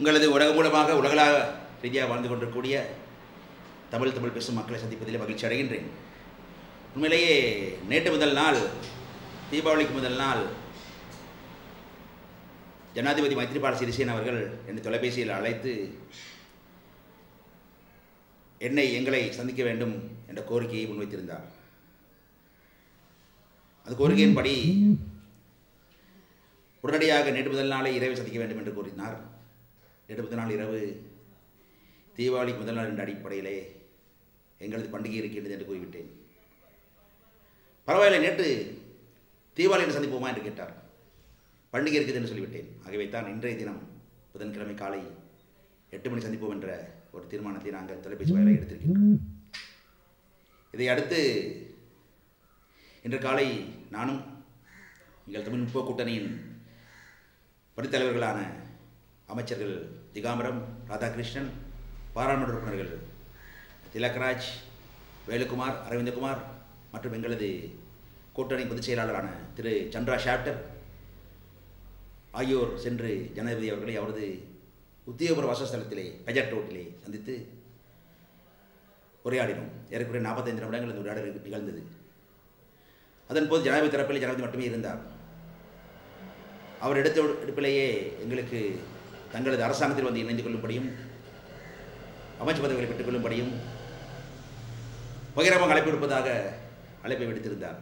உங்களது உலகம் மூலமாக உலகளாக ரீதியாக வாழ்ந்து கொண்டிருக்கக்கூடிய தமிழ் தமிழ் பேசும் மக்களை சந்திப்பதில் மகிழ்ச்சி அடைகின்றேன் உண்மையிலேயே நேற்று முதல் நாள் தீபாவளிக்கு முதல் நாள் ஜனாதிபதி மைத்ரிபால சிறிசேன அவர்கள் என்னை தொலைபேசியில் அழைத்து என்னை எங்களை சந்திக்க வேண்டும் என்ற கோரிக்கையை முன்வைத்திருந்தார் அந்த கோரிக்கையின்படி உடனடியாக நேற்று முதல் நாளை இரவை சந்திக்க வேண்டும் என்று கூறினார் நேற்று முதல் நாள் இரவு தீபாவளிக்கு முதல் நாள் என்ற அடிப்படையிலே எங்களது பண்டிகை இருக்கின்றது என்று கூறிவிட்டேன் பரவாயில்லை நேற்று தீபாவளியில் சந்திப்போமா என்று கேட்டார் பண்டிகை இருக்குது என்று சொல்லிவிட்டேன் ஆகவே தான் இன்றைய தினம் புதன்கிழமை காலை எட்டு மணி சந்திப்போம் என்ற ஒரு தீர்மானத்தை நாங்கள் தொலைபேசி வாயிலாக எடுத்திருக்கின்றோம் இதை அடுத்து இன்று காலை நானும் எங்கள் தமிழ் முற்போக்கு கூட்டணியின் பணித்தலைவர்களான அமைச்சர்கள் திகாம்பரம் ராதாகிருஷ்ணன் பாராளுமன்ற உறுப்பினர்கள் திலக்ராஜ் வேலுக்குமார் அரவிந்தகுமார் மற்றும் எங்களது கூட்டணி பொதுச் செயலாளரான திரு சந்திரா ஷாப்டர் ஆகியோர் சென்று ஜனாதிபதி அவர்களை அவரது உத்தியோகபூர்வ வாசஸ்தலத்திலே பெஜட் ரோட்டிலே சந்தித்து உரையாடினோம் ஏறக்குறைய நாற்பத்தைந்து நிமிடங்கள் இந்த உரையாடல் நிகழ்ந்தது அதன் போது ஜனாதிபதி தரப்பில் ஜனாதிபதி மட்டுமே இருந்தார் அவர் எடுத்த எடுப்பிலேயே எங்களுக்கு தங்களது அரசாங்கத்தில் வந்து இணைந்து கொள்ளும்படியும் அமைச்சு பதவிகளை பெற்றுக்கொள்ளும்படியும் பகிரமாக அழைப்பு விடுப்பதாக அழைப்பை விடுத்திருந்தார்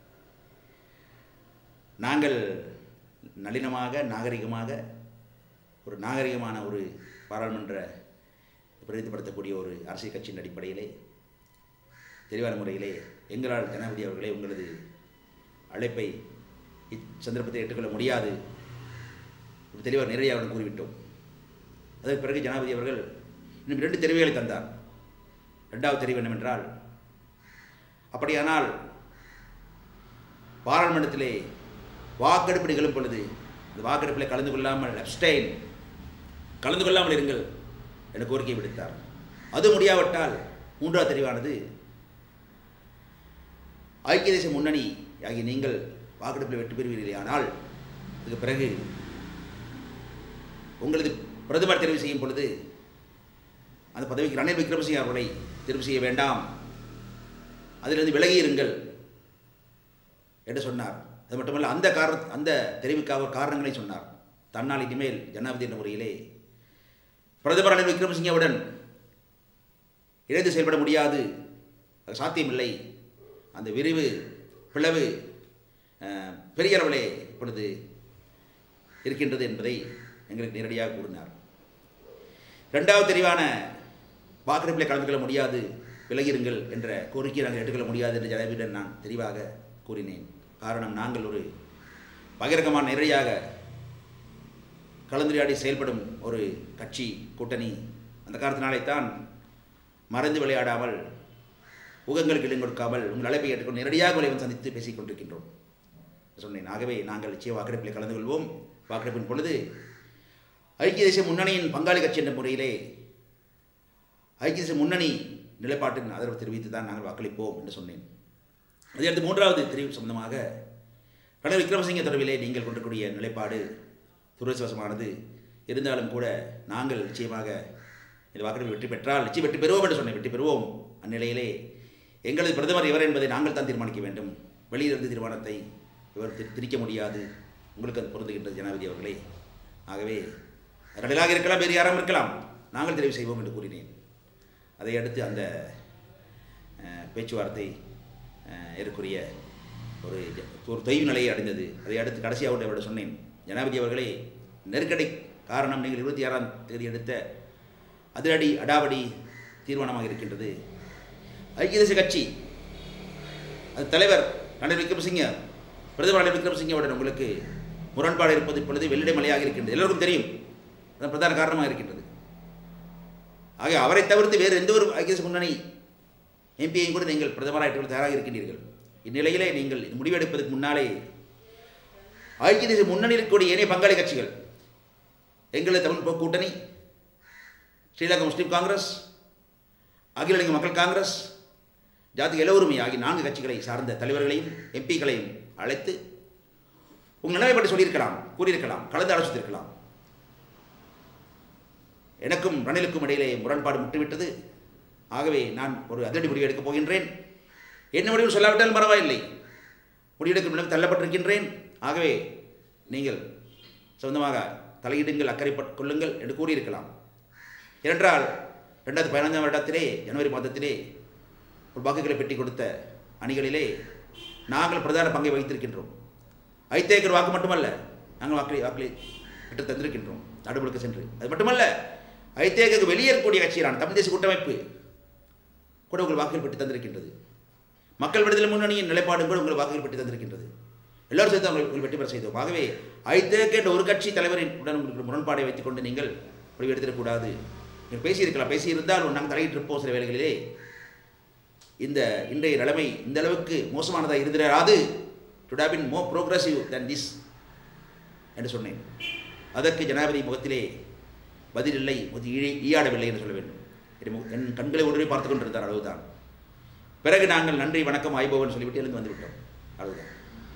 நாங்கள் நளினமாக நாகரிகமாக ஒரு நாகரிகமான ஒரு பாராளுமன்ற பிரதிநிதிப்படுத்தக்கூடிய ஒரு அரசியல் கட்சியின் அடிப்படையிலே தெளிவான முறையிலே எங்களால் ஜனாதிபதி அவர்களே உங்களது அழைப்பை இச்சந்தர்ப்பத்தை ஏற்றுக்கொள்ள முடியாது ஒரு தெளிவாக நேரடியாக கூறிவிட்டோம் அதற்கு பிறகு ஜனாதிபதி அவர்கள் இன்னும் இரண்டு தெரிவுகளை தந்தார் ரெண்டாவது தெரிவு என்னவென்றால் அப்படியானால் பாராளுமன்றத்திலே வாக்கெடுப்பு நிகழும் பொழுது அந்த வாக்கெடுப்பில் கலந்து கொள்ளாமல் அப்ஸ்டைன் கலந்து கொள்ளாமல் இருங்கள் என கோரிக்கை விடுத்தார் அது முடியாவிட்டால் மூன்றாவது தெரிவானது ஐக்கிய தேச முன்னணி ஆகிய நீங்கள் வாக்கெடுப்பில் வெற்றி பெறுவீர்களே ஆனால் அதுக்கு பிறகு உங்களது பிரதமர் தெரிவு செய்யும் பொழுது அந்த பதவிக்கு ரணில் விக்ரமசிங்க அவர்களை தெரிவு செய்ய வேண்டாம் அதிலிருந்து விலகி இருங்கள் என்று சொன்னார் அது மட்டுமல்ல அந்த கார அந்த தெரிவுக்காக காரணங்களை சொன்னார் தன்னால் இனிமேல் ஜனாதிபதி என்ற முறையிலே பிரதமர் ரணில் விக்ரமசிங்கவுடன் இணைந்து செயல்பட முடியாது அது சாத்தியமில்லை அந்த விரிவு பிளவு பெரிய அளவிலே இப்பொழுது இருக்கின்றது என்பதை எங்களுக்கு நேரடியாக கூறினார் ரெண்டாவது தெரிவான வாக்கெடுப்பில் கலந்து கொள்ள முடியாது விலகிருங்கள் என்ற கோரிக்கையை நாங்கள் ஏற்றுக்கொள்ள முடியாது என்று ஜனாதிபதியுடன் நான் தெளிவாக கூறினேன் காரணம் நாங்கள் ஒரு பகிரங்கமான நேரடியாக கலந்துரையாடி செயல்படும் ஒரு கட்சி கூட்டணி அந்த காரணத்தினாலே தான் மறைந்து விளையாடாமல் ஊகங்களுக்கு இடம் கொடுக்காமல் உங்கள் அழைப்பை ஏற்றுக்கொண்டு நேரடியாக உங்களை வந்து சந்தித்து பேசிக் கொண்டிருக்கின்றோம் சொன்னேன் ஆகவே நாங்கள் நிச்சய வாக்கெடுப்பில் கலந்து கொள்வோம் வாக்கெடுப்பின் பொழுது ஐக்கிய தேசிய முன்னணியின் பங்காளி கட்சி என்ற முறையிலே ஐக்கிய தேசிய முன்னணி நிலைப்பாட்டின் ஆதரவு தெரிவித்து தான் நாங்கள் வாக்களிப்போம் என்று சொன்னேன் அதையடுத்து மூன்றாவது தெரிவு சம்பந்தமாக ரணில் விக்ரமசிங்க தொடர்பிலே நீங்கள் கொண்டிருக்கூடிய நிலைப்பாடு துரதிருஷ்டவசமானது இருந்தாலும் கூட நாங்கள் நிச்சயமாக இந்த வாக்கெடுப்பில் வெற்றி பெற்றால் நிச்சயம் வெற்றி பெறுவோம் என்று சொன்னேன் வெற்றி பெறுவோம் அந்நிலையிலே எங்களது பிரதமர் எவர் என்பதை நாங்கள் தான் தீர்மானிக்க வேண்டும் வெளியிலிருந்து தீர்மானத்தை இவர் திரிக்க முடியாது உங்களுக்கு அது பொருந்துகின்றது ஜனாதிபதி அவர்களே ஆகவே ரணிலாக இருக்கலாம் வேறு யாரும் இருக்கலாம் நாங்கள் தெரிவு செய்வோம் என்று கூறினேன் அதை அடுத்து அந்த பேச்சுவார்த்தை ஏறக்குரிய ஒரு ஒரு தொய்வு நிலையை அடைந்தது அதை அடுத்து கடைசியாக அவரிடம் சொன்னேன் ஜனாதிபதி அவர்களே நெருக்கடி காரணம் நீங்கள் இருபத்தி ஆறாம் தேதி எடுத்த அதிரடி அடாவடி தீர்மானமாக இருக்கின்றது ஐக்கிய தேசிய கட்சி அது தலைவர் ரணில் விக்ரமசிங்க பிரதமர் ரணில் விக்ரமசிங்கவுடன் உங்களுக்கு முரண்பாடு இருப்பது இப்பொழுது வெள்ளிடை மலையாக இருக்கின்றது எல்லோருக்கும் தெரியும் அதன் பிரதான காரணமாக இருக்கின்றது ஆக அவரை தவிர்த்து வேறு எந்த ஒரு ஐக்கிய தேசிய முன்னணி எம்பியையும் கூட நீங்கள் பிரதமராக தயாராக இருக்கின்றீர்கள் இந்நிலையிலே நீங்கள் முடிவெடுப்பதற்கு முன்னாலே ஐக்கிய தேசிய முன்னணியில் இருக்கக்கூடிய ஏனைய பங்காளி கட்சிகள் எங்களது தமிழ் போக்கு கூட்டணி ஸ்ரீலங்கா முஸ்லீம் காங்கிரஸ் அகில இலங்கை மக்கள் காங்கிரஸ் ஜாதிக எல்லோருமே ஆகிய நான்கு கட்சிகளை சார்ந்த தலைவர்களையும் எம்பிக்களையும் அழைத்து உங்கள் நிலைமை பற்றி சொல்லியிருக்கலாம் கூறியிருக்கலாம் கலந்து ஆலோசித்திருக்கலாம் எனக்கும் ரணிலுக்கும் இடையிலே முரண்பாடு முட்டுவிட்டது ஆகவே நான் ஒரு அதிரடி முடிவு எடுக்கப் போகின்றேன் என்ன முடிவு சொல்லாவிட்டாலும் பரவாயில்லை முடிவெடுக்கும் நிலைக்கு தள்ளப்பட்டிருக்கின்றேன் ஆகவே நீங்கள் சொந்தமாக தலையிடுங்கள் அக்கறைப்பட் கொள்ளுங்கள் என்று கூறியிருக்கலாம் ஏனென்றால் ரெண்டாயிரத்தி பதினஞ்சாம் வருடத்திலே ஜனவரி மாதத்திலே ஒரு வாக்குகளை பெட்டி கொடுத்த அணிகளிலே நாங்கள் பிரதான பங்கை வகித்திருக்கின்றோம் ஐத்தேக்கர் வாக்கு மட்டுமல்ல நாங்கள் வாக்களி வாக்களி பெற்று தந்திருக்கின்றோம் நடுமுழுக்க சென்று அது மட்டுமல்ல ஐத்தேக்கு வெளியே இருக்கக்கூடிய கட்சியான தமிழ் தேசிய கூட்டமைப்பு கூட உங்கள் வாக்குகள் பெற்று தந்திருக்கின்றது மக்கள் விடுதலை முன்னணியின் நிலைப்பாடும் கூட உங்கள் வாக்குகள் பெற்று தந்திருக்கின்றது எல்லாரும் சேர்த்து அவர்கள் உங்கள் வெற்றி பெற செய்தோம் ஆகவே ஐத்தேக்கு என்ற ஒரு கட்சி தலைவரின் உடன் உங்களுக்கு முரண்பாடை வைத்துக்கொண்டு நீங்கள் முடிவு எடுத்துடக்கூடாது நீங்கள் பேசியிருக்கலாம் பேசியிருந்தால் நாங்கள் தலையிட்டிருப்போம் சில வேளைகளிலே இந்த இன்றைய நிலைமை இந்த அளவுக்கு மோசமானதாக இருந்திராது to have been more progressive than this என்று சொன்னேன் அதற்கு ஜனாதிபதி முகத்திலே பதில் இல்லை முகத்தில் ஈழி ஈயாடவில்லை என்று சொல்ல வேண்டும் என் முக- என் கண்களை உடனே பார்த்து கொண்டிருந்தார் அளவுதான் பிறகு நாங்கள் நன்றி வணக்கம் ஆய்பவன் சொல்லிவிட்டு எழுந்து வந்து விட்டோம் அவ்வளவுதான்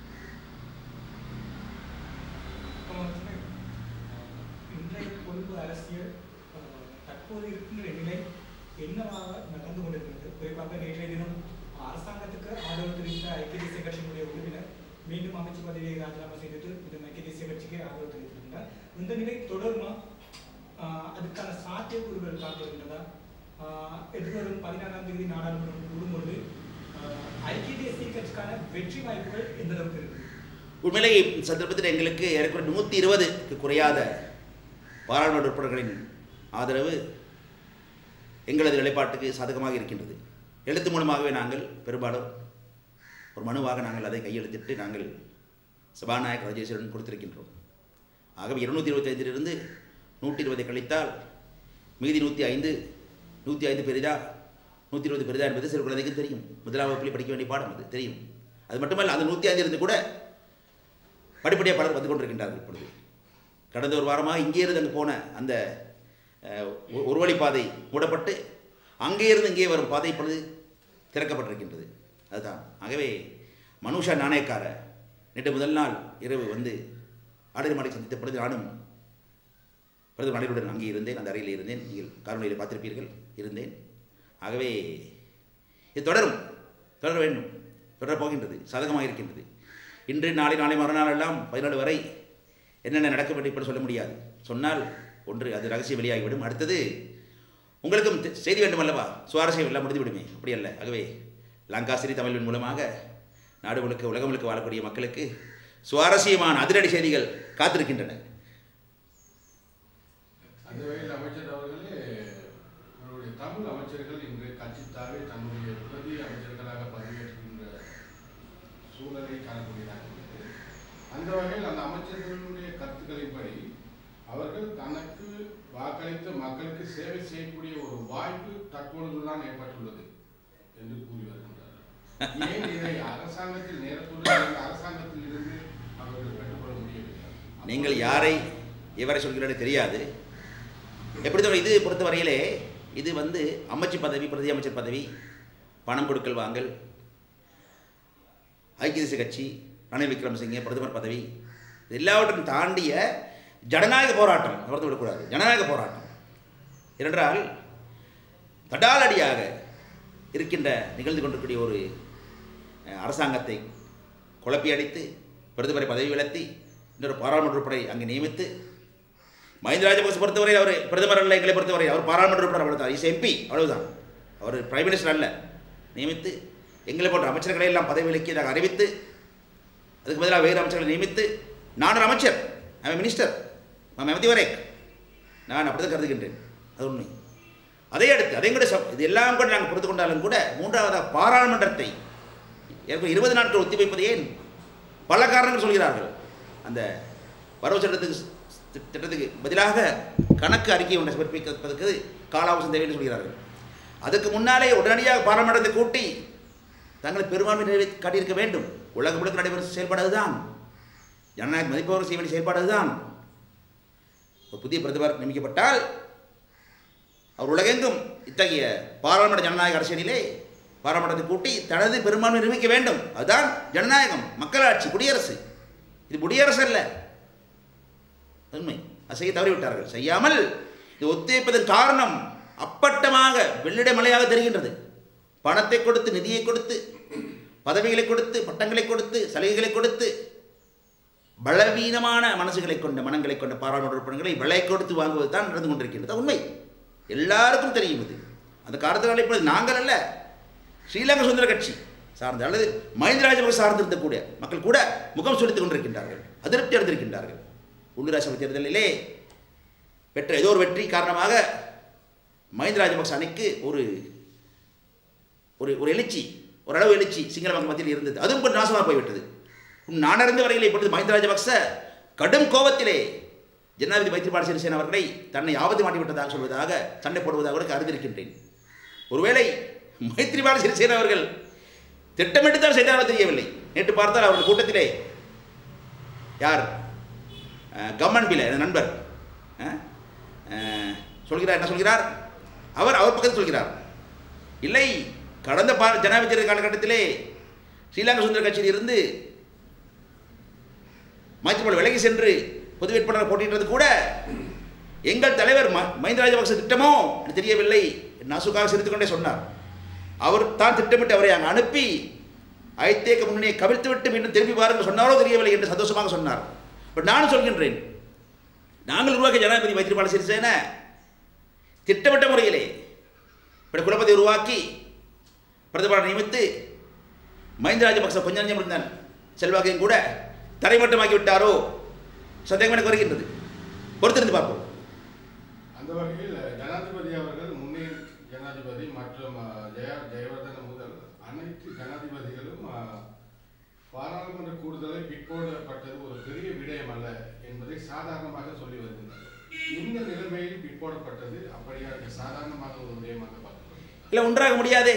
இன்றைய கொழும்பு அரசியல் அஹ், தற்போது இருக்கின்ற நிலை என்னவாக நடந்து கொண்டிருக்கிறது குறிப்பாக நேற்றைய தினம் அரசாங்கத்துக்கு ஆதரவு தெரிவித்த ஐக்கிய தேசிய கட்சியினுடைய உறுப்பினர் மீண்டும் அமைச்சு பதவியை ராஜினாமா செய்தது இது ஐக்கிய தேசிய கட்சிக்கு ஆதரவு தெரிவித்திருக்கிறார் இந்த நிலை தொடருமா ஆஹ், அதுக்கான சாத்தியக்கூறுகள் காத்திருக்கின்றதா ஆஹ், எதிர்வரும் பதினாறாம் தேதி நாடாளுமன்றம் கூடும்பொழுது ஆஹ், ஐக்கிய தேசிய கட்சிக்கான வெற்றி வாய்ப்புகள் எந்த அளவுக்கு இருக்கு உண்மையிலே இந்த சந்தர்ப்பத்தில் எங்களுக்கு ஏறக்குறை நூற்றி இருபதுக்கு குறையாத பாராளுமன்ற உறுப்பினர்களின் ஆதரவு எங்களது நிலைப்பாட்டுக்கு சாதகமாக இருக்கின்றது எழுத்து மூலமாகவே நாங்கள் பெரும்பாலும் ஒரு மனுவாக நாங்கள் அதை கையெழுத்திட்டு நாங்கள் சபாநாயகர் ராஜேஸ்வரன் கொடுத்திருக்கின்றோம் ஆகவே இருநூத்தி இருபத்தைந்திலிருந்து நூற்றி இருபதை கழித்தால் மீதி நூற்றி ஐந்து நூற்றி ஐந்து பெரிதா நூற்றி இருபது பெரிதா என்பது சிறு குழந்தைக்கும் தெரியும் முதலாம் வகுப்பில் படிக்க வேண்டிய பாடம் அது தெரியும் அது மட்டுமல்ல அந்த நூற்றி ஐந்து இருந்து கூட படிப்படியாக பலர் வந்து கொண்டிருக்கின்றார்கள் இப்பொழுது கடந்த ஒரு வாரமாக இங்கே இருந்து அங்கே போன அந்த அஹ், ஒ- ஒரு வழிப்பாதை மூடப்பட்டு அங்கே இருந்து இங்கே வரும் பாதை இப்பொழுது திறக்கப்பட்டிருக்கின்றது அதுதான் ஆகவே மனுஷா நாணயக்கார நேற்று முதல் நாள் இரவு வந்து ஆடரிமாடை சந்தித்த பொழுது நானும் பிரதமர் அனைவருடன் அங்கே இருந்தேன் அந்த அறையில் இருந்தேன் நீங்கள் காரணியில் பார்த்திருப்பீர்கள் இருந்தேன் ஆகவே இது தொடரும் தொடர வேண்டும் தொடரப் போகின்றது சாதகமாக இருக்கின்றது இன்று நாளை நாளை மறுநாள் எல்லாம் பதினாலு வரை என்னென்ன நடக்கும் என்று இப்படி சொல்ல முடியாது சொன்னால் ஒன்று அது ரகசியம் வெளியாகிவிடும் அடுத்தது உங்களுக்கும் தெ- செய்தி வேண்டும் அல்லவா சுவாரஸ்யம் எல்லாம் முடிந்து விடுமே அப்படி அல்ல ஆகவே லாங்காசிரி தமிழின் மூலமாக நாடு முழுக்க உலகம் முழுக்க வாழக்கூடிய மக்களுக்கு சுவாரஸ்யமான அதிரடி செய்திகள் காத்திருக்கின்றன அந்த வகையில் அமைச்சர் அவர்களே அவருடைய தமிழ் அமைச்சர்கள் இன்று கட்சி தாவே தன்னுடைய பிரதி அமைச்சர்களாக பதவியேற்கின்ற சூழலை காணக்கூடியதாக இருக்கிறது. அந்த வகையில் அந்த அமைச்சர்களுடைய கருத்துக்களின்படி அவர்கள் தனக்கு வாக்களித்த மக்களுக்கு சேவை செய்யக்கூடிய ஒரு வாய்ப்பு தற்பொழுதுதான் ஏற்பட்டுள்ளது என்று கூறி வருகின்றார்கள் ஏன் இதை அரசாங்கத்தில் நேரத்தோடு இந்த அரசாங்கத்தில் இருந்து அவர்கள் பெற்றுக்கொள்ள முடியவில்லை நீங்கள் யாரை எவரை சொல்கிறீர்கள் தெரியாது எப்படி சொல்ல இது பொறுத்தவரையிலே இது வந்து அமைச்சு பதவி பிரதி அமைச்சர் பதவி பணம் கொடுக்கல் வாங்கல் ஐக்கிய தேசிய கட்சி ரணில் விக்ரமசிங்கே பிரதமர் பதவி இது எல்லாவற்றையும் தாண்டிய ஜனநாயக போராட்டம் மறந்து விடக்கூடாது ஜனநாயக போராட்டம் ஏனென்றால் தடாலடியாக இருக்கின்ற நிகழ்ந்து கொண்டிருக்கக்கூடிய ஒரு அஹ், அரசாங்கத்தை குழப்பி அடித்து பிரதமரை பதவி விலத்தி இன்னொரு பாராளுமன்ற உறுப்பினரை அங்கே நியமித்து மஹிந்த ராஜபக்ச பொறுத்தவரை அவர் பிரதமர் அல்ல எங்களை பொறுத்தவரை அவர் பாராளுமன்ற உறுப்பினர் அவ்வளவுதான் இஸ் எம்பி அவ்வளவுதான் அவர் பிரைம் மினிஸ்டர் அல்ல நியமித்து எங்களை போன்ற அமைச்சர்களை எல்லாம் பதவி விலக்கியதாக அறிவித்து அதுக்கு பதிலாக வேறு அமைச்சர்களை நியமித்து நான் ஒரு அமைச்சர் ஐ மினிஸ்டர் நான் எமதி வரேக் நான் அப்படிதான் கருதுகின்றேன் அது உண்மை அதை அடுத்து அதையும் கூட சப்- இது எல்லாம் கூட நாங்கள் பொறுத்து கொண்டாலும் கூட மூன்றாவதாக பாராளுமன்றத்தை ஏற்கனவே இருபது நாட்கள் ஒத்திவைப்பது ஏன் பல காரணங்கள் சொல்கிறார்கள் அந்த வரவு சட்டத்துக்கு தி- திட்டத்துக்கு பதிலாக கணக்கு அறிக்கை ஒன்றை சமர்ப்பிப்பதற்கு கால அவகாசம் தேவை என்று சொல்கிறார்கள் அதுக்கு முன்னாலே உடனடியாக பாராளுமன்றத்தை கூட்டி தங்களை பெரும்பான்மை நிறைவேற்றி காட்டியிருக்க வேண்டும் உலகம் முழுக்க நடைபெறும் செயல்பாடு அதுதான் ஜனநாயக மதிப்பவர் செய்ய வேண்டிய செயல்பாடு அதுதான் ஒரு புதிய பிரதமர் நியமிக்கப்பட்டால் அவர் உலகெங்கும் இத்தகைய பாராளுமன்ற ஜனநாயக அரசியலிலே பாராளுமன்றத்தை கூட்டி தனது பெரும்பான்மை நிரூபிக்க வேண்டும் அதுதான் ஜனநாயகம் மக்களாட்சி குடியரசு இது குடியரசு அல்ல உண்மை அதை செய்ய தவறிவிட்டார்கள் செய்யாமல் இது ஒத்திவைப்பதன் காரணம் அப்பட்டமாக வெள்ளிட மலையாக தெரிகின்றது பணத்தை கொடுத்து நிதியை கொடுத்து பதவிகளை கொடுத்து பட்டங்களை கொடுத்து சலுகைகளை கொடுத்து பலவீனமான மனசுகளை கொண்ட மனங்களை கொண்ட பாராளுமன்ற உறுப்பினர்களை விலை கொடுத்து வாங்குவது தான் நடந்து கொண்டிருக்கின்றது அது உண்மை எல்லாருக்கும் தெரியும் இது அந்த காரணத்தினால இப்பொழுது நாங்கள் அல்ல ஸ்ரீலங்கா சுதந்திர கட்சி சார்ந்த அல்லது மஹிந்த ராஜபக்ச சார்ந்திருக்கக்கூடிய மக்கள் கூட முகம் சுளித்துக் கொண்டிருக்கின்றார்கள் அதிருப்தி அடைந்திருக்கின்றார்கள் உள்ளூராட்சி சபை தேர்தலிலே பெற்ற ஏதோ ஒரு வெற்றி காரணமாக மஹிந்த ராஜபக்ச அணிக்கு ஒரு ஒரு ஒரு எழுச்சி ஓரளவு எழுச்சி சிங்கள மக்கள் மத்தியில் இருந்தது அதுவும் கொஞ்சம் நாசமாக போய்விட்டது உம் நான் அறிந்த வரையில் இப்பொழுது மஹிந்த ராஜபக்ச கடும் கோபத்திலே ஜனாதிபதி மைத்ரிபால சிறிசேன அவர்களை தன்னை ஆபத்து மாட்டிவிட்டதாக சொல்வதாக சண்டை போடுவதாக கூட அறிந்திருக்கின்றேன் ஒருவேளை மைத்ரிபால சிறிசேன அவர்கள் திட்டமிட்டு தான் செய்தாரோ தெரியவில்லை நேற்று பார்த்தால் அவர்கள் கூட்டத்திலே யார் அஹ், கம்மன் பிள்ளை எனது நண்பர் அஹ், அஹ், சொல்கிறார் என்ன சொல்கிறார் அவர் அவர் பக்கத்தில் சொல்கிறார் இல்லை கடந்த பா ஜனாதிபதி தேர்தல் காலகட்டத்திலே ஸ்ரீலங்கா சுந்தர கட்சியில் இருந்து மைத்திரிபால விலகி சென்று பொது வேட்பாளர் போட்டியிட்டது கூட எங்கள் தலைவர் ம- மஹிந்த ராஜபக்ச திட்டமோ எனக்கு தெரியவில்லை நசுக்காக சிரித்துக் கொண்டே சொன்னார் அவர் தான் திட்டமிட்டு அவரை அங்கே அனுப்பி ஐத்தேக்க முன்னணியை கவிழ்த்து விட்டு மீண்டும் திரும்பி பாருங்கள் சொன்னாரோ தெரியவில்லை என்று சந்தோஷமாக சொன்னார் பட் நானும் சொல்கின்றேன் நாங்கள் உருவாக்கிய ஜனாதிபதி மைத்திரிபால சிறிசேன திட்டமிட்ட முறையிலே இப்படி குலப்பதி உருவாக்கி பிரதமரை நியமித்து மஹிந்த ராஜபக்ச கொஞ்ச நஞ்சம் இருந்தான் செல்வாக்கையும் கூட தரைமட்டமாக்கி விட்டாரோ சந்தேகம் எனக்கு வருகின்றது பொறுத்திருந்து பார்ப்போம் அந்த வகையில் ஜனாதிபதி அவர்கள் முன்னே ஜனாதிபதி மற்றும் அஹ், ஜெயா ஜெயவர்தன முதல் அனைத்து ஜனாதிபதிகளும் அஹ், பாராளுமன்ற கூடுதலை பிற்போடப்பட்டது ஒரு பெரிய விடயம் அல்ல என்பதை சாதாரணமாக சொல்லி வருகின்றனர் இந்த நிலைமையில் பிற்போடப்பட்டது அப்படியாக சாதாரணமாக ஒரு விடயமாக பார்க்கிறோம் இல்லை ஒன்றாக முடியாதே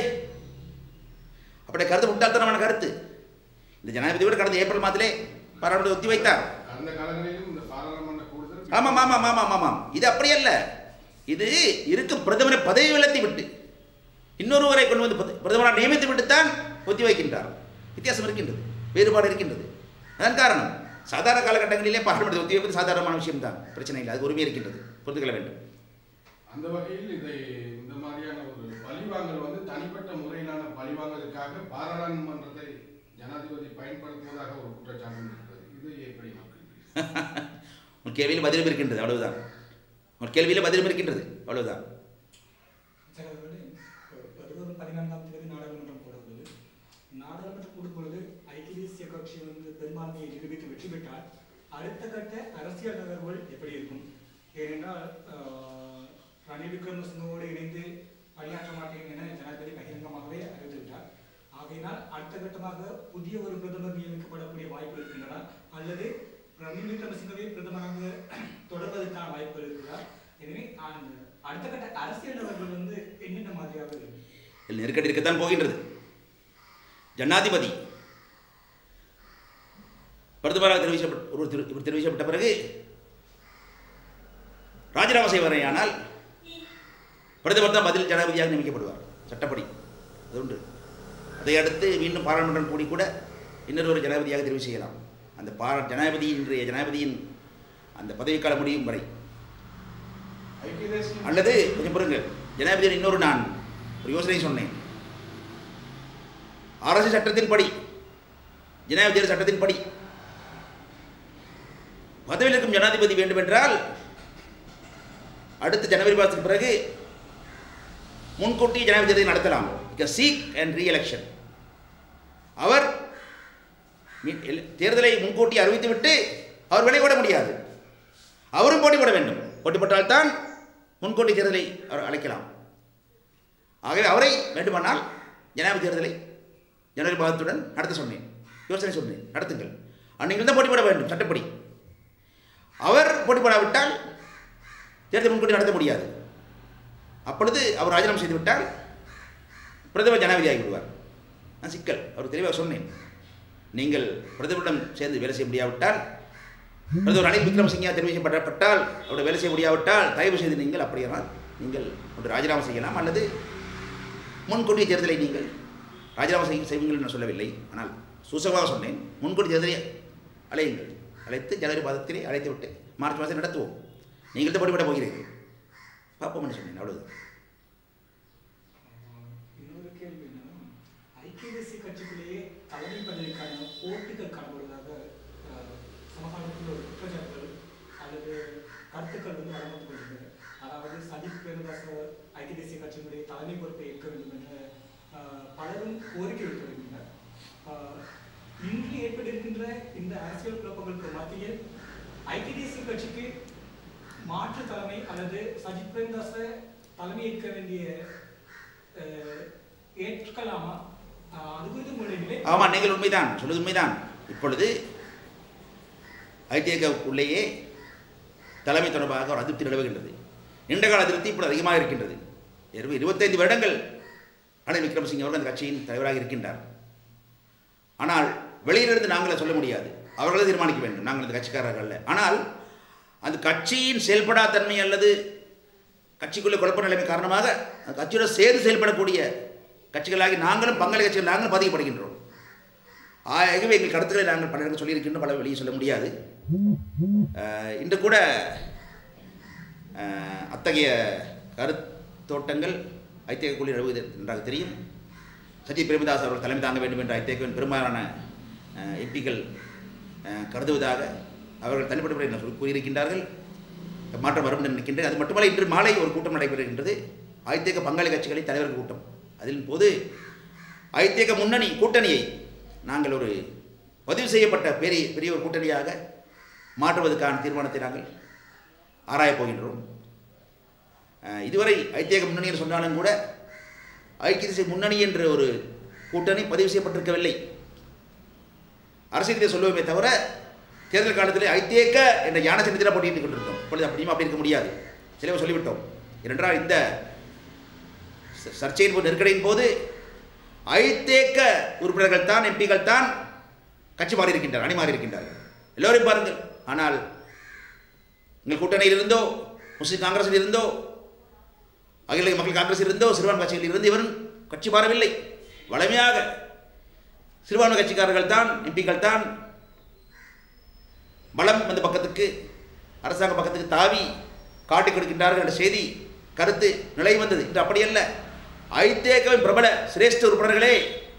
அப்படி கருத்து முட்டாள்தனமான கருத்து இந்த ஜனாதிபதி கூட கடந்த ஏப்ரல் மாதத்திலே பாராளுமன்ற ஒத்தி வைத்தார் கடந்த காலங்களிலும் இந்த பாராளுமன்ற கூடுதல் ஆமாம் ஆமாம் ஆமாம் ஆமாம் இது அப்படியல்ல இது இருக்கும் பிரதமரை பதவி விலத்தி விட்டு இன்னொருவரை கொண்டு வந்து பிரத- பிரதமராக நியமித்து விட்டுத்தான் ஒத்தி வைக்கின்றார் வித்தியாசம் இருக்கின்றது வேறுபாடு இருக்கின்றது அதன் காரணம் சாதாரண காலகட்டங்களிலே பாராளுமன்ற ஒத்தி வைப்பது சாதாரணமான விஷயம்தான் பிரச்சனை இல்லை அது உரிமை இருக்கின்றது புரிந்து கொள்ள வேண்டும் அந்த வகையில் இதை இந்த மாதிரியான ஒரு பழிவாங்கல் வந்து தனிப்பட்ட முறையிலான பழிவாங்கலுக்காக பாராளுமன்றத்தை ஜனாதிபதி பயன்படுத்துவதாக ஒரு குற்றச்சாட்டு இருக்கிறது இது எப்படி பார்க்கிறீர்கள் உன் கேள்வியில் பதிலும் இருக்கின்றது அவ்வளவுதான் உன் கேள்வியில் பதிலும் இருக்கின்றது அவ்வளவுதான் சார் அவர்களே வருவரும் பதினான்காம் தேதி நாடாளுமன்றம் கூடப்பொழுது நாடாளுமன்றம் கூடும் பொழுது ஐக்கிய தேசிய கட்சி வந்து பெரும்பான்மையை நிரூபித்து வெற்றி பெற்றால் அடுத்த கட்ட அரசியல் நகர்வுகள் எப்படி இருக்கும் ஏனென்றால் ஆஹ், ரணில் விக்ரமசிங்கோடு இணைந்து பணியாற்ற மாட்டேன் என ஜனாதிபதி பகிரங்கமாகவே அறிவித்துவிட்டார் ஆகையினால் அடுத்த கட்டமாக புதிய ஒரு பிரதமர் நியமிக்கப்படக்கூடிய வாய்ப்பு இருக்கின்றன அல்லது ரணில் விக்ரமசிங்கவே பிரதமராக தொடர்வதற்கான வாய்ப்புகள் இருக்கிறதா எனவே அந்த அடுத்த கட்ட அரசியல் நகர்வுகள் வந்து என்னென்ன மாதிரியாக இருக்கும் இதில் நெருக்கடி இருக்கத்தான் போகின்றது ஜனாதிபதி பிரதமராக தெரிவிக்கப்பட்ட ஒரு திரு இவர் தெரிவிக்கப்பட்ட பிறகு ராஜினாமா செய்வாரேயானால் பிரதமர் தான் பதில் ஜனாதிபதியாக நியமிக்கப்படுவார் சட்டப்படி அது உண்டு அதை அடுத்து மீண்டும் பாராளுமன்றம் கூடி கூட இன்னொரு ஒரு ஜனாதிபதியாக தெரிவு செய்யலாம் அந்த பாரா ஜனாதிபதி இன்றைய ஜனாதிபதியின் அந்த பதவிக்காலம் முடியும் வரை ஐக்கிய தேசிய அல்லது கொஞ்சம் பொறுங்கள் ஜனாதிபதி இன்னொரு நான் ஒரு யோசனை சொன்னேன் அரசு சட்டத்தின்படி ஜனாதிபதி தேர்தல் சட்டத்தின்படி பதவியில் இருக்கும் ஜனாதிபதி வேண்டுமென்றால் அடுத்த ஜனவரி மாதத்துக்கு பிறகு முன்கூட்டி ஜனாதிபதி தேர்தலை நடத்தலாம் சீக் அண்ட் ரீ எலெக்ஷன் அவர் மீ- எல்- தேர்தலை முன்கூட்டி அறிவித்துவிட்டு அவர் விலை போட முடியாது அவரும் போட்டி போட வேண்டும் போட்டி போட்டால்தான் முன்கூட்டி தேர்தலை அவர் அழைக்கலாம் ஆகவே அவரை வேண்டுமானால் ஜனாதிபதி தேர்தலை ஜனவரி மாதத்துடன் நடத்த சொன்னேன் யோசனை சொன்னேன் நடத்துங்கள் நீங்கள் தான் போட்டி போட வேண்டும் சட்டப்படி அவர் போட்டி போடாவிட்டால் தேர்தல் முன்கூட்டி நடத்த முடியாது அப்பொழுது அவர் ராஜினாமா செய்துவிட்டால் பிரதமர் ஜனாதிபதி ஆகிவிடுவார் நான் சிக்கல் அவர் தெளிவாக சொன்னேன் நீங்கள் பிரதமரிடம் சேர்ந்து வேலை செய்ய முடியாவிட்டால் பிரதமர் ரணில் விக்ரமசிங்கா தெரிவிக்கப்படப்பட்டால் அவருடைய வேலை செய்ய முடியாவிட்டால் தயவு செய்து நீங்கள் அப்படியானால் நீங்கள் ஒன்று ராஜினாமா செய்யலாம் அல்லது முன்கூட்டிய தேர்தலை நீங்கள் ராஜினாமா செய்ய செய்வீங்கள் நான் சொல்லவில்லை ஆனால் சூசகமாக சொன்னேன் முன்கூட்டி தேர்தலை அழையுங்கள் அழைத்து ஜனவரி மாதத்திலே அழைத்து விட்டு மார்ச் மாதத்தில் நடத்துவோம் நீங்கள் தான் போட்டிவிட போகிறீர்கள் பார்ப்போம்னு சொன்னேன் அவ்வளவுதான் இன்னொரு கேள்வி என்னன்னா ஐக்கிய தேசிய கட்சிக்குள்ளேயே தலைமை பதவிக்கான போட்டிகள் காணப்படுவதாக அஹ், சமகாலத்தில் ஒரு குற்றச்சாட்டுகள் அல்லது கருத்துக்கள் வந்து வளர்ந்து கொண்டிருக்கிறது அதாவது சஜித் பிரேமதாச ஐக்கிய தேசிய கட்சியினுடைய தலைமை பொறுப்பை ஏற்க வேண்டும் என்ற அஹ், பலரும் கோரிக்கை விட்டு வருகின்றனர் அஹ், இன்று ஏற்பட்டிருக்கின்ற இந்த அரசியல் குழப்பங்களுக்கு மத்தியில் ஐக்கிய தேசிய கட்சிக்கு மாற்று தலைமை அல்லது சஜித் பிரேமதாச தலைமை ஏற்க வேண்டிய அஹ், ஏற்கலாமா அஹ், அது குறித்து உங்களுடைய நிலை ஆமாம் நீங்கள் உண்மைதான் சொல்வது உண்மைதான் இப்பொழுது ஐடிஏக உள்ளேயே தலைமை தொடர்பாக ஒரு அதிருப்தி நிலவுகின்றது நீண்டகால அதிருப்தி இப்பொழுது அதிகமாக இருக்கின்றது இருபது இருபத்தைந்து வருடங்கள் ரணில் விக்ரமசிங்க அவர்கள் அந்த கட்சியின் தலைவராக இருக்கின்றார் ஆனால் வெளியிலிருந்து நாங்கள் சொல்ல முடியாது அவர்களே தீர்மானிக்க வேண்டும் நாங்கள் இந்த கட்சிக்காரர்கள் அல்ல ஆனால் அந்த கட்சியின் செயல்படா தன்மை அல்லது கட்சிக்குள்ள குழப்ப நிலைமை காரணமாக அந்த கட்சியோட சேர்ந்து செயல்படக்கூடிய கட்சிகளாகி நாங்களும் பங்காளி கட்சிகள் நாங்களும் பாதிக்கப்படுகின்றோம் ஆகவே எங்கள் கருத்துக்களை நாங்கள் பல இடங்கள் சொல்லியிருக்கின்றோம் பல வெளியே சொல்ல முடியாது அஹ், இன்று கூட அஹ், அத்தகைய கருத்தோட்டங்கள் ஐத்தியக்குள்ளி நிலவுவது நன்றாக தெரியும் சஜித் பிரேமதாஸ் அவர்கள் தலைமை தாங்க வேண்டும் என்ற ஐத்தியக்குவின் பெரும்பாலான எம்பிக்கள் கருதுவதாக அவர்கள் தனிப்பட்ட முறையில் சொல்லி கூறியிருக்கின்றார்கள் மாற்றம் வரும் என்று நினைக்கின்றேன் அது மட்டுமல்ல இன்று மாலை ஒரு கூட்டம் நடைபெறுகின்றது ஐத்தியக பங்காளி கட்சிகளின் தலைவர்கள் கூட்டம் அதில் போது ஐத்தியக முன்னணி கூட்டணியை நாங்கள் ஒரு பதிவு செய்யப்பட்ட பெரிய பெரிய ஒரு கூட்டணியாக மாற்றுவதற்கான தீர்மானத்தை நாங்கள் ஆராயப் போகின்றோம் அஹ், இதுவரை ஐத்தியக முன்னணி என்று சொன்னாலும் கூட ஐக்கிய தேசிய முன்னணி என்ற ஒரு கூட்டணி பதிவு செய்யப்பட்டிருக்கவில்லை அரசியலை சொல்லுவோமே தவிர தேர்தல் காலத்தில் ஐத்தேக்க என்ற யான சின்னத்தில் போட்டியிட்டுக் கொண்டிருந்தோம் இப்பொழுது அப்படியும் அப்படி இருக்க முடியாது சிலவர் சொல்லிவிட்டோம் ஏனென்றால் இந்த ச- சர்ச்சையின் போது நெருக்கடியின் போது ஐத்தேக்க உறுப்பினர்கள் தான் எம்பிகள் தான் கட்சி மாறி இருக்கின்றார் அணி மாறி இருக்கின்றார்கள் எல்லோரையும் பாருங்கள் ஆனால் எங்கள் கூட்டணியில் இருந்தோ முஸ்லிம் காங்கிரஸில் இருந்தோ அகில இந்திய மக்கள் காங்கிரஸில் இருந்தோ சிறுபான்மை கட்சியில் இருந்து இவரும் கட்சி மாறவில்லை வலிமையாக சிறுபான்மை கட்சிக்காரர்கள் தான் எம்பிக்கள் தான் பலம் அந்த பக்கத்துக்கு அரசாங்க பக்கத்துக்கு தாவி காட்டிக் கொடுக்கின்றார்கள் என்ற செய்தி கருத்து நிலை வந்தது இன்று அப்படியல்ல ஐத்தேகவின் பிரபல சிரேஷ்ட உறுப்பினர்களே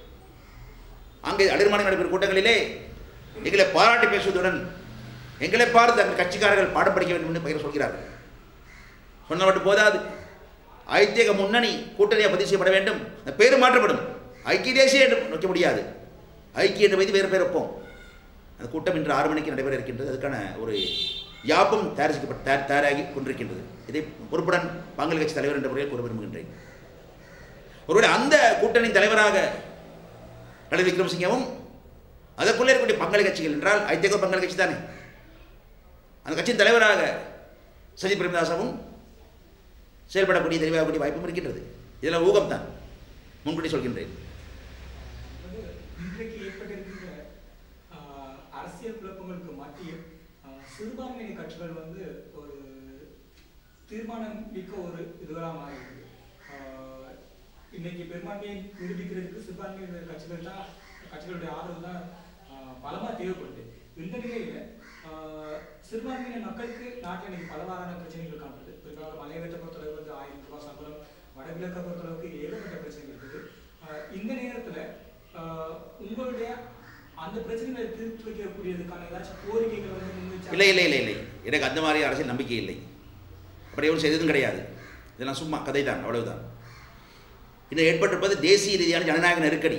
அங்கே அடிர்மானம் நடைபெறும் கூட்டங்களிலே எங்களை பாராட்டி பேசுவதுடன் எங்களை பார்த்து தங்கள் கட்சிக்காரர்கள் பாடம் படிக்க வேண்டும் என்று பெயர் சொல்கிறார்கள் சொன்ன மட்டும் போதாது ஐத்தியக முன்னணி கூட்டணியாக பதிவு செய்யப்பட வேண்டும் அந்த பேர் மாற்றப்படும் ஐக்கிய தேசிய என்று வைக்க முடியாது ஐக்கிய என்று வைத்து வேறு பேர் வைப்போம் அந்த கூட்டம் இன்று ஆறு மணிக்கு நடைபெற இருக்கின்றது அதுக்கான ஒரு யாப்பும் தயாரிக்கப்பட்ட தயார் தயாராகி கொண்டிருக்கின்றது இதை பொறுப்புடன் பங்காளி கட்சி தலைவர் என்ற முறையில் கூற விரும்புகின்றேன் ஒருவேளை அந்த கூட்டணியின் தலைவராக ரணில் விக்ரமசிங்கவும் அதற்குள்ளே இருக்கக்கூடிய பங்காளி கட்சிகள் என்றால் ஐத்தியக பங்காளி கட்சி தானே அந்த கட்சியின் தலைவராக சஜித் பிரேமதாசவும் செயல்படக்கூடிய தெளிவாகக்கூடிய வாய்ப்பும் இருக்கின்றது இதெல்லாம் ஊகம்தான் முன்கூட்டி சொல்கின்றேன் வந்து இன்றைக்கு ஏற்பட்டிருக்கின்ற ஆஹ், அரசியல் குழப்பங்களுக்கு மத்தியில் ஆஹ், சிறுபான்மையின கட்சிகள் வந்து ஒரு தீர்மானம் மிக்க ஒரு இதுவராக மாறியிருக்கு ஆஹ், இன்னைக்கு பெரும்பான்மையை நிரூபிக்கிறதுக்கு சிறுபான்மையினர் கட்சிகள் தான் கட்சிகளுடைய ஆதரவு தான் ஆஹ், பலமா தேவைப்படுது இந்த நிலையில ஆஹ், சிறுபான்மையின மக்களுக்கு நாட்டில் இன்னைக்கு பலவாறான பிரச்சனைகள் காணப்படுது குறிப்பாக மலையகத்தை பொறுத்தளவு வந்து ஆயிரம் ரூபாய் சம்பளம் வடகிழக்கை பொறுத்தளவுக்கு ஏகப்பட்ட பிரச்சனைகள் இருக்குது ஆஹ், இந்த நேரத்துல ஆஹ், உங்களுடைய அந்த பிரச்சனைகளை தீர்த்து வைக்கக்கூடியதுக்கான ஏதாச்சும் கோரிக்கைகள் வந்து முன்வச்சா- இல்லை இல்லை இல்லை இல்லை எனக்கு அந்த மாதிரி அரசியல் நம்பிக்கை இல்லை அப்படி எதுவும் செய்ததும் கிடையாது இதெல்லாம் சும்மா கதை தான் அவ்வளவுதான் இன்னும் ஏற்பட்டிருப்பது தேசிய ரீதியான ஜனநாயக நெருக்கடி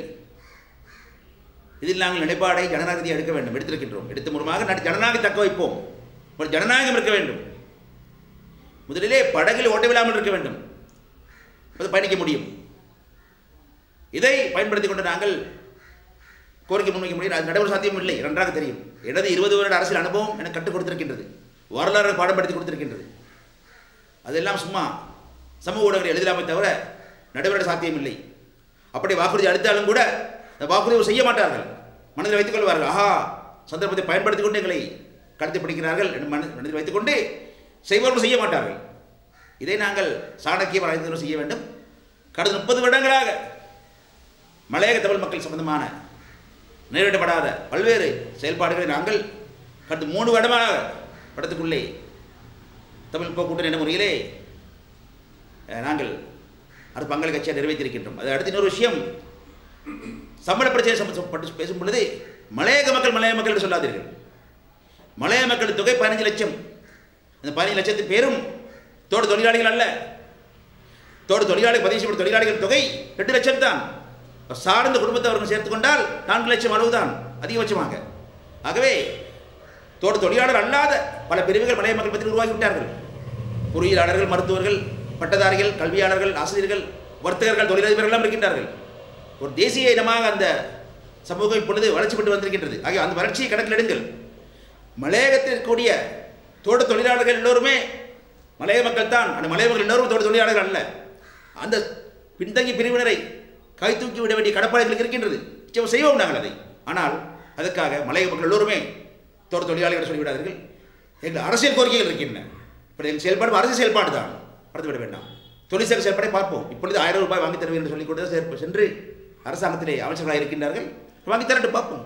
இதில் நாங்கள் நிலைப்பாடை ஜனநாயக ரீதியாக எடுக்க வேண்டும் எடுத்திருக்கின்றோம் எடுத்த மூலமாக நட- ஜனநாயக தக்க வைப்போம் ஒரு ஜனநாயகம் இருக்க வேண்டும் முதலிலே படகில் ஓட்டவில்லாமல் இருக்க வேண்டும் அது பயணிக்க முடியும் இதை பயன்படுத்தி கொண்டு நாங்கள் கோரிக்கை முன்வைக்க முடியும் அது நடைமுறை சாத்தியம் இல்லை நன்றாக தெரியும் எனது இருபது வருட அரசியல் அனுபவம் எனக்கு கற்றுக் கொடுத்திருக்கின்றது வரலாறு பாடப்படுத்தி கொடுத்திருக்கின்றது அதெல்லாம் சும்மா சமூக ஊடகங்கள் எழுதலாமே தவிர நடைமுறை சாத்தியம் இல்லை அப்படி வாக்குறுதி அளித்தாலும் கூட அந்த வாக்குறுதி செய்ய மாட்டார்கள் மனதில் வைத்துக் கொள்வார்கள் ஆஹா சந்தர்ப்பத்தை பயன்படுத்திக் கொண்டு எங்களை கடத்தி பிடிக்கிறார்கள் என்று மன மனதில் வைத்துக்கொண்டு செய்பவர்கள் செய்ய மாட்டார்கள் இதை நாங்கள் சாணக்கியம் அறிந்தவர்கள் செய்ய வேண்டும் கடந்த முப்பது வருடங்களாக மலையக தமிழ் மக்கள் சம்பந்தமான நிறைவேற்றப்படாத பல்வேறு செயல்பாடுகளை நாங்கள் கடந்த மூணு வருடமாக படத்துக்குள்ளே தமிழ் இப்போ கூட்டணி என்ற முறையிலே அஹ், நாங்கள் அது பங்களிப்பு கட்சியாக நிறைவேற்றியிருக்கின்றோம் அது அடுத்த இன்னொரு விஷயம் சம்பள பிரச்சனை சம்ப- பற்றி பேசும் பொழுது மலையக மக்கள் மலைய மக்கள் என்று சொல்லாதீர்கள் மலைய மக்கள் தொகை பதினஞ்சு லட்சம் அந்த பதினஞ்சு லட்சத்து பேரும் தோட்ட தொழிலாளிகள் அல்ல தோட்ட தொழிலாளி பதிவு செய்யப்பட்ட தொழிலாளிகள் தொகை எட்டு லட்சம் தான் சார்ந்த குடும்பத்தவர்கள் சேர்த்துக் கொண்டால் நான்கு லட்சம் அளவுதான் அதிகபட்சமாக ஆகவே தோட்ட தொழிலாளர் அல்லாத பல பிரிவுகள் மலைய மக்கள் பற்றி உருவாகிவிட்டார்கள் பொறியியலாளர்கள் மருத்துவர்கள் பட்டதாரிகள் கல்வியாளர்கள் ஆசிரியர்கள் வர்த்தகர்கள் தொழிலதிபர்கள் எல்லாம் இருக்கின்றார்கள் ஒரு தேசிய இனமாக அந்த சமூகம் இப்பொழுது வளர்ச்சி பெற்று வந்திருக்கின்றது ஆகிய அந்த வளர்ச்சியை கணக்கில் எடுங்கள் மலையகத்தில் இருக்கக்கூடிய தோட்ட தொழிலாளர்கள் எல்லோருமே மலைய மக்கள் தான் அந்த மலைய மக்கள் எல்லோரும் தோட்ட தொழிலாளர்கள் அல்ல அந்த பின்தங்கிய பிரிவினரை கை தூக்கி விட வேண்டிய கடப்பாடுகளுக்கு இருக்கின்றது நிச்சயம் செய்வோம் நாங்கள் அதை ஆனால் அதற்காக மலைய மக்கள் எல்லோருமே தோட்ட தொழிலாளிகள் சொல்லிவிடாதீர்கள் எங்கள் அரசியல் கோரிக்கைகள் இருக்கின்றன இப்போ எங்கள் செயல்பாடு அரசியல் செயல்பாடு தான் மறந்துவிட வேண்டாம் தொழிற்சங்க செயல்பாடை பார்ப்போம் இப்பொழுது ஆயிரம் ரூபாய் வாங்கி தருவேன் என்று சொல்லிக் கொண்டு சேர்ப்பு சென்று அரசாங்கத்திலே அமைச்சர்களாக இருக்கின்றார்கள் வாங்கி தரட்டு பார்ப்போம்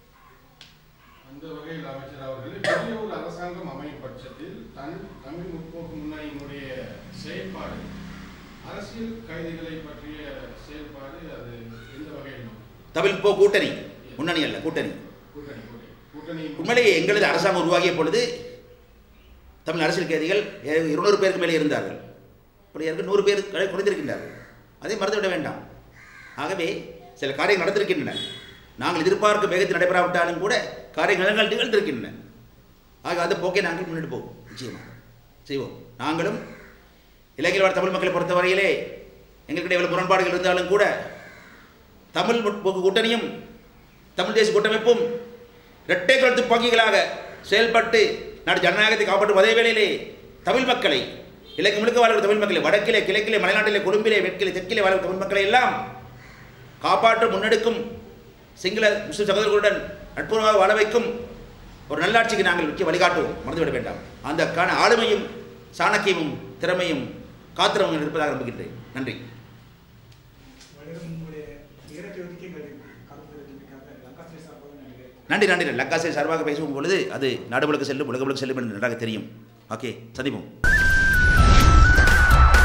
அந்த வகையில் அமைச்சர் அவர்களே பெரிய ஒரு அரசாங்கம் அமையும் பட்சத்தில் தன் தமிழ் முற்போக்கு முன்னணியினுடைய செயல்பாடு அரசியல் கைதிகளை பற்றிய செயல்பாடு அது எந்த வகையில் தமிழ் போ கூட்டணி முன்னணி அல்ல கூட்டணி கூட்டணி கூட்டணி கூட்டணி உண்மையிலேயே எங்களது அரசாங்கம் உருவாகிய பொழுது தமிழ் அரசியல் கைதிகள் ஏ- இருநூறு பேருக்கு மேலே இருந்தார்கள் இப்படி இருக்க நூறு பேர் கடை குறைந்திருக்கின்றார்கள் அதை மறந்துவிட வேண்டாம் ஆகவே சில காரியங்கள் நடந்திருக்கின்றன நாங்கள் எதிர்பார்க்கும் வேகத்தில் நடைபெறாவிட்டாலும் கூட காரியங்கள் நிகழ்ந்திருக்கின்றன ஆக அந்த போக்கை நாங்கள் முன்னெடுப்போம் நிச்சயமாக செய்வோம் நாங்களும் இலங்கையில் வாழ தமிழ் மக்களை பொறுத்தவரையிலே எங்களுக்கிடையே இவ்வளவு முரண்பாடுகள் இருந்தாலும் கூட தமிழ் முற்போக்கு கூட்டணியும் தமிழ் தேசிய கூட்டமைப்பும் இரட்டை கழுத்து துப்பாக்கிகளாக செயல்பட்டு நாடு ஜனநாயகத்தை காப்பாற்றும் அதே வேளையிலே தமிழ் மக்களை இலங்கை முழுக்க வாழ்கிற தமிழ் மக்களை வடக்கிலே கிழக்கிலே மலைநாட்டிலே கொழும்பிலே வெட்கிலே தெற்கிலே வாழ்கிற தமிழ் மக்களை எல்லாம் காப்பாற்ற முன்னெடுக்கும் சிங்கள முஸ்லிம் சகோதரர்களுடன் நட்புறவாக வாழ வைக்கும் ஒரு நல்லாட்சிக்கு நாங்கள் முக்கிய வழிகாட்டுவோம் மறந்துவிட வேண்டாம் அந்தக்கான ஆளுமையும் சாணக்கியமும் திறமையும் காத்திரமும் இருப்பதாக நம்புகின்றேன் நன்றி வளரும் உங்களுடைய நேரத்தை ஒதுக்கி எங்களுக்கு கருத்து தெரிவிக்காக லங்காசிரியர் சார்பாக நன்றி நன்றி நன்றி லக்காசை சார்பாக பேசும் பொழுது அது நாடு முழுக்க செல்லும் உலக முழுக்க செல்லும் என்று நன்றாக தெரியும் ஓகே சந்திப்போம்